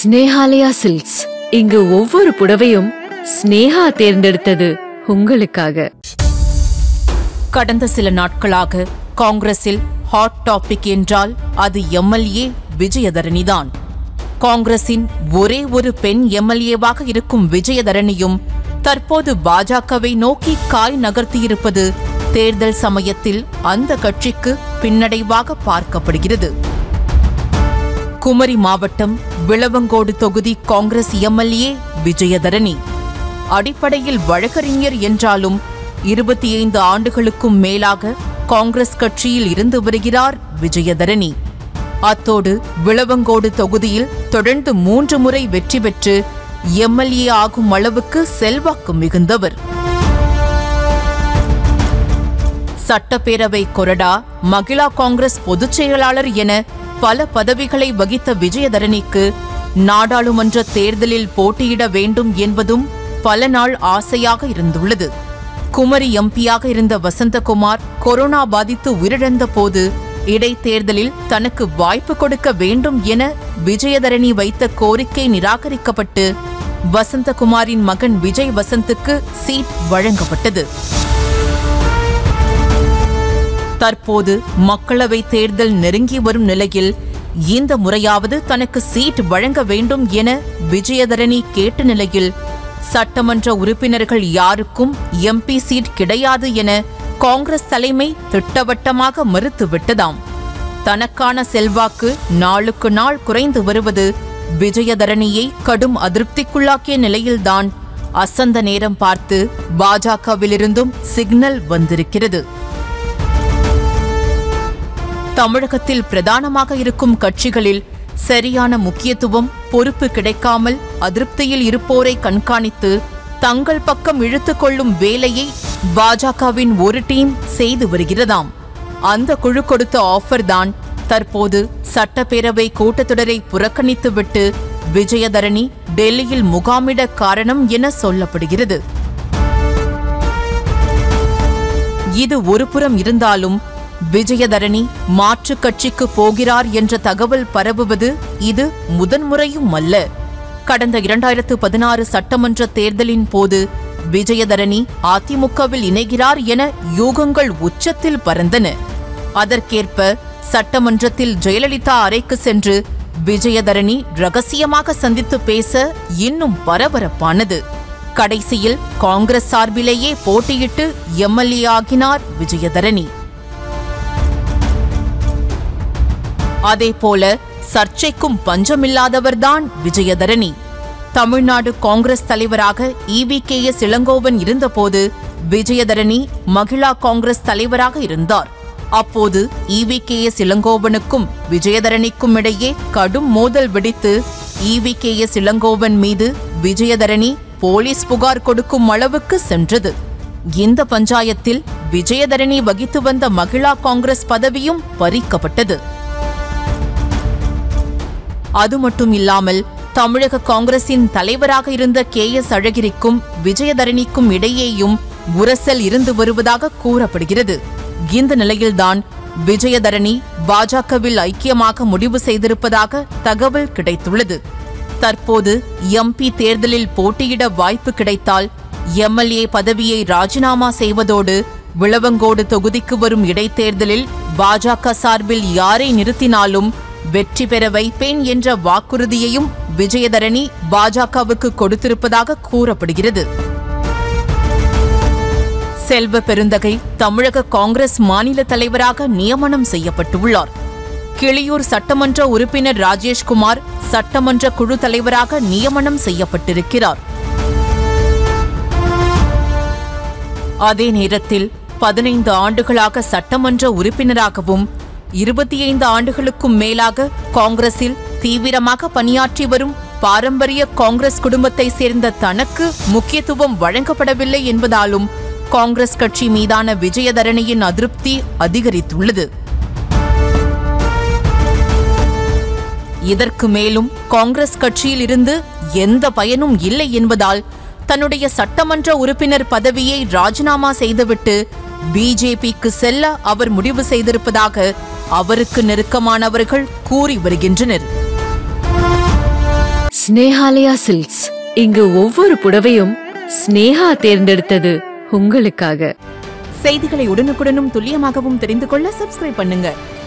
Snehalaya silks இங்கு ஒவ்வொரு புடவையும் ஸ்னேஹா தேர்ந்தெடுத்தது உங்களுக்காக கடந்த சில நாட்களாக காங்கிரஸில் ஹாட் டாபிக் என்றால் அது எம்எல்ஏ விஜயதரணிதான் காங்கிரசின் ஒரே ஒரு பெண் எம்எல்ஏவாக இருக்கும் விஜயதரணியும் தற்போது பாஜகவை நோக்கி காய் நகர்த்தியிருப்பது தேர்தல் சமயத்தில் அந்த கட்சிக்கு பின்னடைவாக பார்க்கப்படுகிறது குமரி மாவட்டம் விளவங்கோடு தொகுதி காங்கிரஸ் எம்எல்ஏ விஜயதரணி அடிப்படையில் வழக்கறிஞர் என்றாலும் இருபத்தி ஐந்து ஆண்டுகளுக்கும் மேலாக காங்கிரஸ் கட்சியில் இருந்து வருகிறார் விஜயதரணி அத்தோடு விளவங்கோடு தொகுதியில் தொடர்ந்து மூன்று முறை வெற்றி பெற்று எம்எல்ஏ ஆகும் அளவுக்கு செல்வாக்கு மிகுந்தவர் சட்டப்பேரவை கொறடா மகிழா காங்கிரஸ் பொதுச் செயலாளர் என பல பதவிகளை வகித்த விஜயதரணிக்கு நாடாளுமன்ற தேர்தலில் போட்டியிட வேண்டும் என்பதும் பல நாள் ஆசையாக இருந்துள்ளது குமரி எம்பியாக இருந்த வசந்தகுமார் கொரோனா பாதித்து உயிரிழந்த போது இடைத்தேர்தலில் தனக்கு வாய்ப்பு கொடுக்க வேண்டும் என விஜயதரணி வைத்த கோரிக்கை நிராகரிக்கப்பட்டு வசந்தகுமாரின் மகன் விஜய் வசந்துக்கு சீட் வழங்கப்பட்டது தற்போது மக்களவை தேர்தல் நெருங்கி வரும் நிலையில் இந்த முறையாவது தனக்கு சீட் வழங்க வேண்டும் என விஜயதரணி கேட்ட நிலையில் சட்டமன்ற உறுப்பினர்கள் யாருக்கும் எம்பி சீட் கிடையாது என காங்கிரஸ் தலைமை திட்டவட்டமாக மறுத்துவிட்டதாம் தனக்கான செல்வாக்கு நாளுக்கு நாள் குறைந்து வருவது விஜயதரணியை கடும் அதிருப்திக்குள்ளாக்கிய நிலையில்தான் அசந்த நேரம் பார்த்து பாஜகவிலிருந்தும் சிக்னல் வந்திருக்கிறது தமிழகத்தில் பிரதானமாக இருக்கும் கட்சிகளில் சரியான முக்கியத்துவம் பொறுப்பு கிடைக்காமல் அதிருப்தியில் இருப்போரை கண்காணித்து தங்கள் பக்கம் இழுத்துக் கொள்ளும் வேலையை பாஜகவின் ஒரு டீம் செய்து வருகிறதாம் அந்த குழு கொடுத்த ஆஃபர் தான் தற்போது சட்டப்பேரவை கூட்டத்தொடரை புறக்கணித்துவிட்டு விஜயதரணி டெல்லியில் முகாமிட காரணம் என சொல்லப்படுகிறது இது ஒருபுறம் இருந்தாலும் விஜயதரணி மாற்றுக் கட்சிக்கு போகிறார் என்ற தகவல் பரவுவது இது முதன்முறையும் அல்ல கடந்த இரண்டாயிரத்து பதினாறு சட்டமன்ற தேர்தலின் போது விஜயதரணி அதிமுகவில் இணைகிறார் என யூகங்கள் உச்சத்தில் பறந்தன அதற்கேற்ப சட்டமன்றத்தில் ஜெயலலிதா அறைக்கு சென்று விஜயதரணி ரகசியமாக சந்தித்து பேச இன்னும் பரபரப்பானது கடைசியில் காங்கிரஸ் சார்பிலேயே போட்டியிட்டு எம்எல்ஏ ஆகினார் விஜயதரணி அதேபோல சர்ச்சைக்கும் பஞ்சமில்லாதவர்தான் விஜயதரணி தமிழ்நாடு காங்கிரஸ் தலைவராக இவி கே எஸ் இளங்கோவன் இருந்தபோது விஜயதரணி மகிழா காங்கிரஸ் தலைவராக இருந்தார் அப்போது இவி கே எஸ் இளங்கோவனுக்கும் விஜயதரணிக்கும் இடையே கடும் மோதல் வெடித்து இவி கே எஸ் இளங்கோவன் மீது விஜயதரணி போலீஸ் புகார் கொடுக்கும் அளவுக்கு சென்றது இந்த பஞ்சாயத்தில் விஜயதரணி வகித்து வந்த மகிழா காங்கிரஸ் பதவியும் பறிக்கப்பட்டது அது மட்டும் இல்லாமல் தமிழக காங்கிரசின் தலைவராக இருந்த கே எஸ் அழகிரிக்கும் விஜயதரணிக்கும் இடையேயும் உரசல் இருந்து வருவதாக கூறப்படுகிறது இந்த நிலையில்தான் விஜயதரணி பாஜகவில் ஐக்கியமாக முடிவு செய்திருப்பதாக தகவல் கிடைத்துள்ளது தற்போது எம்பி தேர்தலில் போட்டியிட வாய்ப்பு கிடைத்தால் எம்எல்ஏ பதவியை ராஜினாமா செய்வதோடு விளவங்கோடு தொகுதிக்கு வரும் இடைத்தேர்தலில் பாஜக சார்பில் யாரை நிறுத்தினாலும் வெற்றி பெற வைப்பேன் என்ற வாக்குறுதியையும் விஜயதரணி பாஜகவுக்கு கொடுத்திருப்பதாக கூறப்படுகிறது செல்வ பெருந்தகை தமிழக காங்கிரஸ் மாநில தலைவராக நியமனம் செய்யப்பட்டுள்ளார் கிளியூர் சட்டமன்ற உறுப்பினர் ராஜேஷ்குமார் சட்டமன்ற குழு தலைவராக நியமனம் செய்யப்பட்டிருக்கிறார் அதே நேரத்தில் பதினைந்து ஆண்டுகளாக சட்டமன்ற உறுப்பினராகவும் இருபத்தி ஐந்து ஆண்டுகளுக்கும் மேலாக காங்கிரஸில் தீவிரமாக பணியாற்றி வரும் பாரம்பரிய காங்கிரஸ் குடும்பத்தை சேர்ந்த தனக்கு முக்கியத்துவம் வழங்கப்படவில்லை என்பதாலும் காங்கிரஸ் கட்சி மீதான விஜயதரணியின் அதிருப்தி அதிகரித்துள்ளது இதற்கு மேலும் காங்கிரஸ் கட்சியில் இருந்து எந்த பயனும் இல்லை என்பதால் தன்னுடைய சட்டமன்ற உறுப்பினர் பதவியை ராஜினாமா செய்துவிட்டு பிஜேபிக்கு செல்ல அவர் முடிவு செய்திருப்பதாக அவருக்கு நெருக்கமானவர்கள் கூறி வருகின்றனர் ஸ்னேஹாலயா சில்க்ஸ் இங்கு ஒவ்வொரு புடவையும் ஸ்னேகா தேர்ந்தெடுத்தது உங்களுக்காக செய்திகளை உடனுக்குடனும் துல்லியமாகவும் தெரிந்து கொள்ள சப்ஸ்கிரைப் பண்ணுங்க